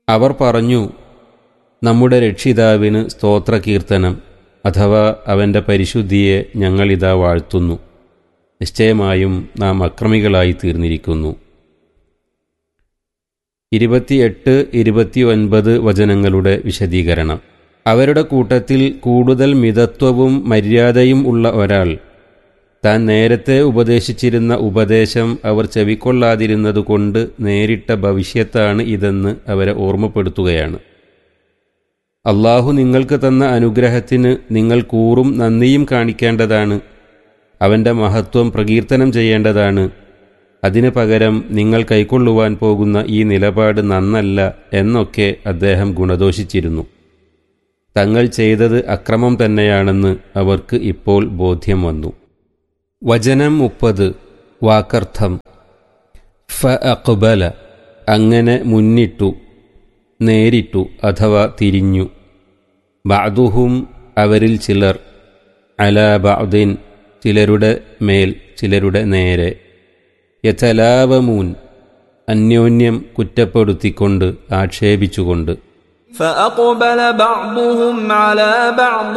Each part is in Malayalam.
അവർ പറഞ്ഞു നമ്മുടെ രക്ഷിതാവിന് സ്തോത്രകീർത്തനം അഥവാ അവൻ്റെ പരിശുദ്ധിയെ ഞങ്ങളിതാ വാഴ്ത്തുന്നു നിശ്ചയമായും നാം അക്രമികളായി തീർന്നിരിക്കുന്നു ഇരുപത്തിയെട്ട് ഇരുപത്തിയൊൻപത് വചനങ്ങളുടെ വിശദീകരണം അവരുടെ കൂട്ടത്തിൽ കൂടുതൽ മിതത്വവും മര്യാദയും ഉള്ള ഒരാൾ താൻ നേരത്തെ ഉപദേശിച്ചിരുന്ന ഉപദേശം അവർ ചെവിക്കൊള്ളാതിരുന്നതുകൊണ്ട് നേരിട്ട ഭവിഷ്യത്താണ് ഇതെന്ന് അവരെ ഓർമ്മപ്പെടുത്തുകയാണ് അള്ളാഹു നിങ്ങൾക്ക് തന്ന അനുഗ്രഹത്തിന് നിങ്ങൾ കൂറും നന്ദിയും കാണിക്കേണ്ടതാണ് അവൻ്റെ മഹത്വം പ്രകീർത്തനം ചെയ്യേണ്ടതാണ് അതിനു പകരം നിങ്ങൾ കൈക്കൊള്ളുവാൻ പോകുന്ന ഈ നിലപാട് നന്നല്ല എന്നൊക്കെ അദ്ദേഹം ഗുണദോഷിച്ചിരുന്നു തങ്ങൾ ചെയ്തത് അക്രമം തന്നെയാണെന്ന് അവർക്ക് ഇപ്പോൾ ബോധ്യം വന്നു വചനം മുപ്പത് വാക്കർത്ഥം ഫ അക്ബല അങ്ങനെ മുന്നിട്ടു നേരിട്ടു അഥവാ തിരിഞ്ഞു ബാദുഹും അവരിൽ ചിലർ അല ബാദിൻ ചിലരുടെ മേൽ ചിലരുടെ നേരെ യഥലാവമൂൻ അന്യോന്യം കുറ്റപ്പെടുത്തിക്കൊണ്ട് ആക്ഷേപിച്ചുകൊണ്ട് فأقبل بعضهم على بعض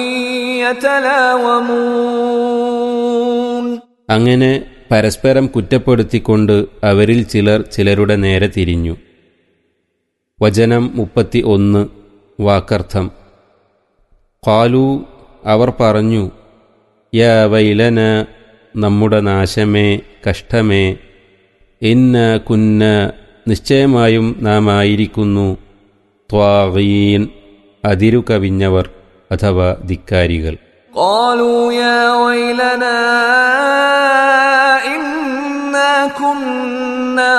يتلاومون അങ്ങനെ പരസ്പരം കുറ്റപ്പെടുത്തിക്കൊണ്ട് അവരിൽ ചിലർ ചിലരുടെ നേരെ തിരിഞ്ഞു വചനം മുപ്പത്തി ഒന്ന് വാക്കർത്ഥം കാലു അവർ പറഞ്ഞു യാ വൈലന നമ്മുടെ നാശമേ കഷ്ടമേ ഇന്ന കുന്ന നിശ്ചയമായും നാം ആയിരിക്കുന്നു ത്വാഗീൻ അതിരു കവിഞ്ഞവർ അഥവാ ധിക്കാരികൾ قالوا يا ويلنا إنا كنا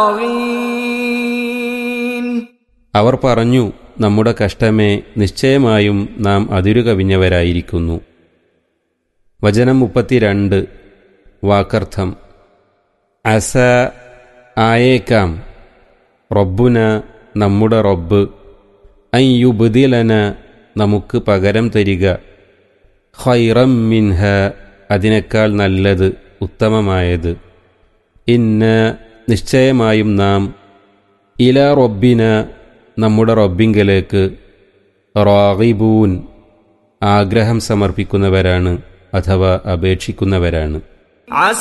طاغين അവർ പറഞ്ഞു നമ്മുടെ കഷ്ടമേ നിശ്ചയമായും നാം അതിരു കവിഞ്ഞവരായിരിക്കുന്നു വചനം മുപ്പത്തിരണ്ട് വാക്കർത്ഥം അസ ആയേക്കാം റബ്ബുന നമ്മുടെ റബ്ബ് അയ്യുബുദിലന നമുക്ക് പകരം തരിക ഖൈറം മിൻഹ അതിനേക്കാൾ നല്ലത് ഉത്തമമായത് ഇന്ന നിശ്ചയമായും നാം ഇല റബ്ബിന നമ്മുടെ റബ്ബിങ്കലേക്ക് റാഗിബൂൻ ആഗ്രഹം സമർപ്പിക്കുന്നവരാണ് അഥവാ അപേക്ഷിക്കുന്നവരാണ് عسى